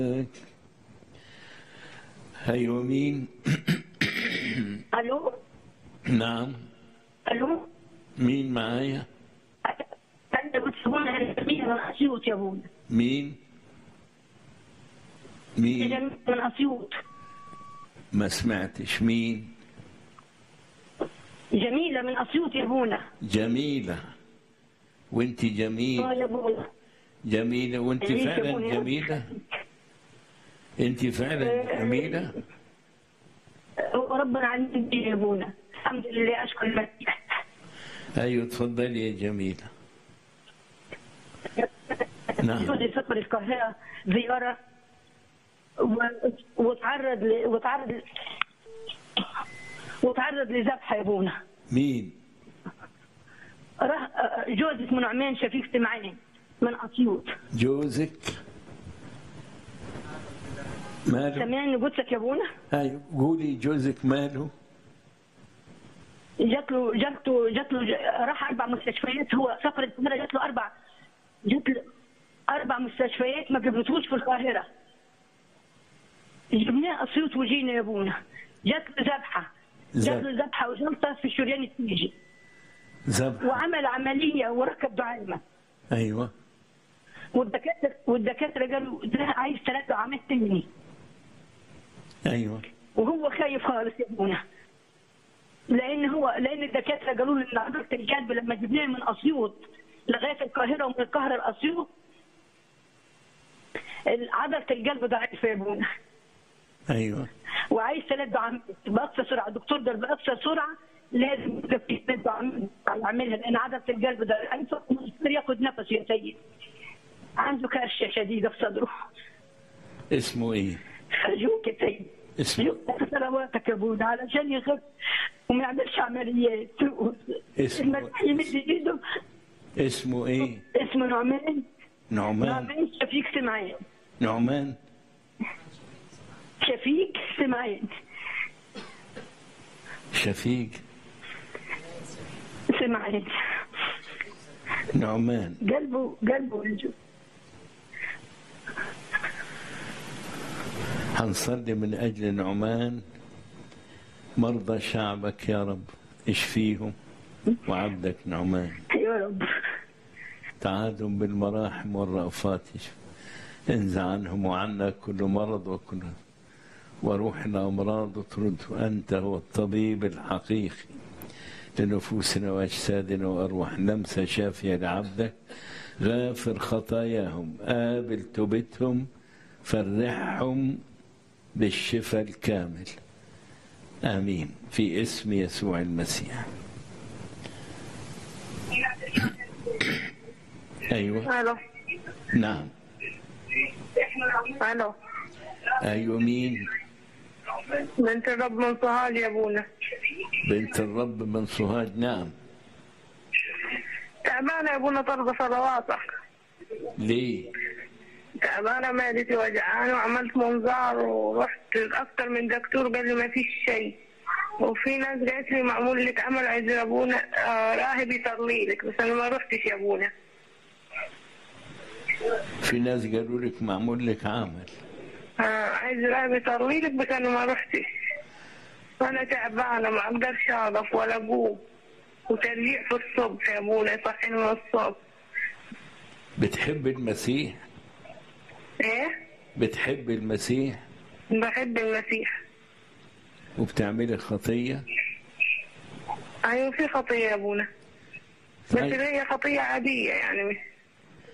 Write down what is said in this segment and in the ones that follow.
ايوه مين الو نعم الو مين معايا انا بتسمعنا الجميع من اسيوط يا ابونا مين مين الجميع من اسيوط ما سمعتش مين جميله من اسيوط يا ابونا جميلة وانت اه جميل يا ابونا جميلة وانت جميل يا فعلا أبويا. جميلة انت فعلا جميلة هو ربنا علمني بيه يا ابونا الحمد لله اشكر المسيح ايوه تفضلي يا جميلة نعم جوزي سافر القاهره زياره و- وتعرض ل... وتعرض ل... وتعرض لذبح يا ابونا مين راح جوزي اسمه نعمان شفيق سمعان من اسيوط جوزك ماله سامعني قلت لك يا ابونا ايوه قولي جوزك ماله جات له جات له جات له راح اربع مستشفيات هو سافر القاهره جات له اربع جات له اربع مستشفيات ما قبلتوش في القاهره جبناه اسيوط وجينا يا ابونا جات له ذبحه جات له ذبحه وجلطه في الشريان التيجي ذبح وعمل عمليه وركب دعامه ايوه والدكاتره والدكاتره قالوا ده عايز ثلاث دعامات تاني ايوه وهو خايف خالص يا ابونا لان هو لان الدكاتره قالوا له ان عضله القلب لما جبناه من اسيوط لغايه القاهره ومن القاهره لاسيوط عضله القلب ضعيفه يا ابونا ايوه وعايز ثلاث دعامات باقصى سرعه الدكتور ده باقصى سرعه لازم يبقى في ثلاث دعامات يعملها لان عضله القلب ضعيفه مش قادر ياخد نفس يا سيد عنده كرشه شديده في صدره اسمه ايه أرجوك يا سيد اسمه أرجوك صلواتك يا ابونا علشان يخف وما يعملش عمليات اسمه المسيح يمد ايده اسمه ايه اسمه نعمان نعمان نعمان شفيق سمعان نعمان شفيق سمعان شفيق سمعان نعمان قلبه قلبه الجو هنصلي من أجل نعمان مرضى شعبك يا رب اشفيهم وعبدك نعمان يا رب تعادهم بالمراحم والرأفات اشف. انزع عنهم وعنا كل مرض وكل وروح الأمراض اطرده أنت هو الطبيب الحقيقي لنفوسنا وأجسادنا وأرواح لمسة شافية لعبدك غافر خطاياهم قابل توبتهم فرحهم بالشفاء الكامل آمين في اسم يسوع المسيح أيوة الو نعم الو أيوة مين بنت الرب من سوهاج يا ابونا بنت الرب من سوهاج نعم تعبانه يا ابونا طلب صلواتك ليه تعبانه معدتي وجعانه وعملت منظار ورحت اكثر من دكتور قال لي ما فيش شيء وفي ناس قالت لي معمول لك عمل عايز يا ابونا آه راهب يصلي لك بس انا ما رحتش يا ابونا في ناس قالوا لك معمول لك عمل آه عايز راهب يصلي لك بس انا ما رحتش انا تعبانه ما اقدرش اقف ولا اقوم وترجيع في الصبح يا ابونا يصحيني من الصبح بتحب المسيح ايه بتحب المسيح بحب المسيح وبتعملي خطية ايوه في خطيه يا ابونا بس طيب. هي خطيه عاديه يعني مش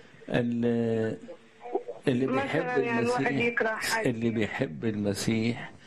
ال- اللي مثلاً بيحب يعني الواحد المسيح يكره حاجة. اللي بيحب المسيح